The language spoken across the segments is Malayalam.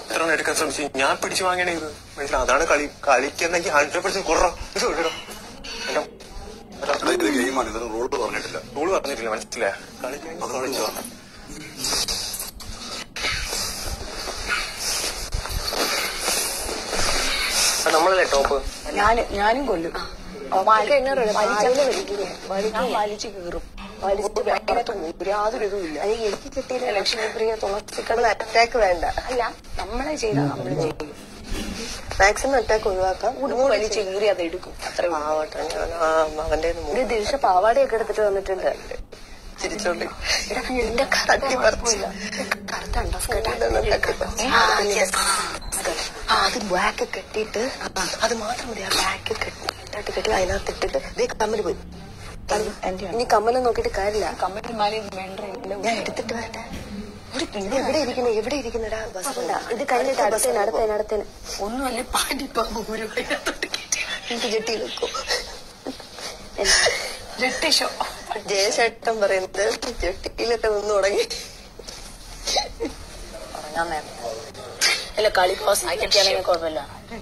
എത്ര എണ്ണം എടുക്കാൻ ശ്രമിച്ചു ഞാൻ പിടിച്ചു വാങ്ങണേ ഇത് മനസ്സിലായി അതാണ് കളി കളിക്കുന്നെങ്കിൽ ഹൺഡ്രഡ് പെർസെന്റ് കുറ ഇത് വിടണം എന്റെ എടാ, ഇത് ഗെയിമാണ് ഇതിന് റൂൾ പറഞ്ഞിട്ടില്ല റൂള് പറഞ്ഞിട്ടില്ല മനസ്സിലായ കളിക്കുന്നെങ്കിൽ കളിച്ചോ നമ്മളല്ലേ ടോപ്പ് ഞാൻ ഞാനും കൊല്ലും ഒക്കെ എന്നെ അറിയാം. വലിച്ചവനെ വലിക്കില്ലേ ഞാൻ വലിച്ചു കീറും വലിച്ചിട്ട് അതിനകത്ത് യാതൊരു ഇതുമില്ല അത് എനിക്ക് കിട്ടിയില്ല ലക്ഷ്മിപ്രിയ തുളസിക്കട നമ്മൾ അറ്റാക്ക് വേണ്ട അല്ല നമ്മളെ ചെയ്താൽ നമ്മൾ ചെയ്യും മാക്സിമം അറ്റാക്ക് ഒഴിവാക്കാം ഉടുപ്പ് വലിച്ചു കീറി അത് എടുക്കും അത്രയും പാവട്ടെ ഞാൻ ആ അവന്റെ ഒരു ദിൽഷ പാവാടയൊക്കെ എടുത്തിട്ട് വന്നിട്ടുണ്ട് ചിരിച്ചോണ്ട് എടാ, എന്റെ തട്ടി പറിച്ചു. കറുത്ത ഉണ്ടോ സ്കേർട്ട്? ഇതൊന്നും തട്ടി ആ, yes. ആ, അത് ബാക്ക് കെട്ടിയിട്ട് ആ, അത് മാത്രം മതി ആ ബാക്ക് കെട്ടിട്ട് കെട്ടി അതിനകത്ത് ഇട്ടിട്ട് ദേ കമ്മല് പോയി ഇനി കമ്മലം നോക്കിയിട്ട് കാര്യമില്ല കമ്മൽ മാലി വേണ്ട ഞാൻ എടുത്തിട്ട് വരട്ടെ ഒരു പിന്നെ എവിടെ ഇരിക്കുന്നു എവിടെ ഇരിക്കുന്നടാ ബസ് ഇത് കഴിഞ്ഞിട്ട് അടുത്തേന് അടുത്തേന് അടുത്തേന് ഒന്നുമല്ലേ പാടിപ്പോ ഒരു എനിക്ക് ജെട്ടി വെക്കും ഷോ ജയശേട്ടൻ പറയുന്നത് ജെട്ടിയിലൊക്കെ നിന്ന് തുടങ്ങി ഉറങ്ങാൻ നേരം അല്ല കളി പോസ് കിട്ടിയാണെങ്കിൽ കുഴപ്പമില്ല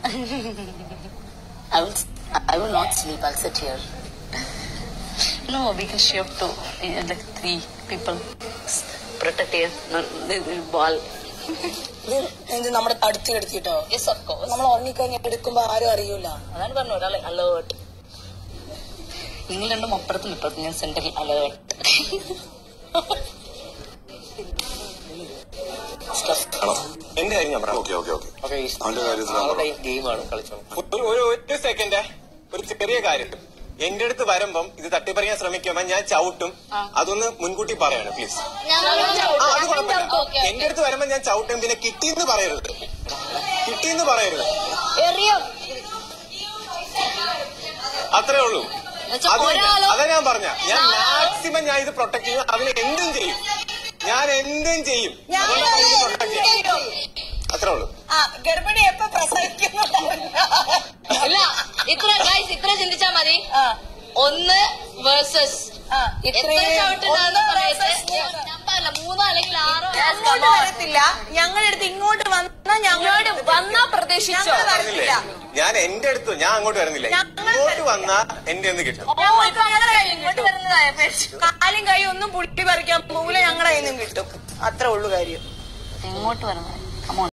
I will, I will not sleep. I'll sit here. No, because you have to, uh, like three people s- protect your no, the, the ball. ഇത് നമ്മുടെ തടുത്തി എടുത്തിട്ടോ Yes, of course. നമ്മൾ ഉറങ്ങിക്കഴിഞ്ഞാൽ എടുക്കുമ്പോ ആരും അറിയൂല അതാണ് പറഞ്ഞു ഒരാളെ അലേർട്ട് നിങ്ങൾ രണ്ടും അപ്പുറത്തും ഇപ്പുറത്തും ഞാൻ സെന്ററിൽ അലേർട്ട് ആണോ എന്റെ കാര്യം ഞാൻ പറയാം ഓക്കെ ഓക്കെ ഓക്കെ ഓക്കെ അവന്റെ കാര്യത്തിൽ ഗെയിമാണ് കളിച്ചത് ഒരു ഒരു ഒറ്റ സെക്കൻഡ് ഒരു ചെറിയ കാര്യം എന്റെ അടുത്ത് വരുമ്പം ഇത് തട്ടിപ്പറിയാൻ ശ്രമിക്കുമ്പോ ഞാൻ ചവിട്ടും അതൊന്ന് മുൻകൂട്ടി പറയാണ് പ്ലീസ് ആ അത് കുഴപ്പമില്ല എന്റെ അടുത്ത് വരുമ്പോ ഞാൻ ചവിട്ടും പിന്നെ കിട്ടിയെന്ന് പറയരുത് കിട്ടിയെന്ന് പറയരുത് അത്രേ ഉള്ളൂ അത് അതാ ഞാൻ പറഞ്ഞ ഞാൻ മാക്സിമം ഞാൻ ഇത് പ്രൊട്ടക്ട് ചെയ്യും അതിന് എന്തും ചെയ്യും ഞാൻ എന്തും ചെയ്യും അതുകൊണ്ടാണ് ഇത് പ്രൊട്ടക്ട് ചെയ്യും അത്രേ ഉള്ളൂ ആ ഗർഭിണി എപ്പോ പ്രസവിക്കുന്നു ഇല്ല ഇത്ര ഗൈസ് ഇത്ര ചിന്തിച്ചാ മതി ഒന്ന് വേഴ്സസ് ആ, എത്ര ഇത്രയും ചവിട്ടുണ്ടാകുന്ന ഒന്ന് സമയത്ത് versus മൂന്ന്. നമ്പറല്ല മൂന്നോ അല്ലെങ്കിൽ ആറോ അങ്ങോട്ട് വരത്തില്ല ഞങ്ങളുടെ അടുത്ത് ഇങ്ങോട്ട് വന്നാ ഞങ്ങളോട് വന്നാ പ്രതീക്ഷിച്ചോ ഞങ്ങൾ പറഞ്ഞില്ലേ വരത്തില്ല ഞാൻ എന്റെ അടുത്ത് ഞാൻ അങ്ങോട്ട് വരുന്നില്ല ഞങ്ങൾ ഇങ്ങോട്ട് വന്നാ എന്റെ എന്ന് കിട്ടും ഞങ്ങൾക്ക് ഞങ്ങളുടെ കയ്യിൽ ഇങ്ങോട്ട് വരുന്നതായ കാലും കൈ ഒന്നും പുള്ളി പറിക്കാൻ പോകില്ല ഞങ്ങളുടെ കയ്യിൽ നിന്നും കിട്ടും അത്രേ ഉള്ളു കാര്യം എങ്ങോട്ട് വരണം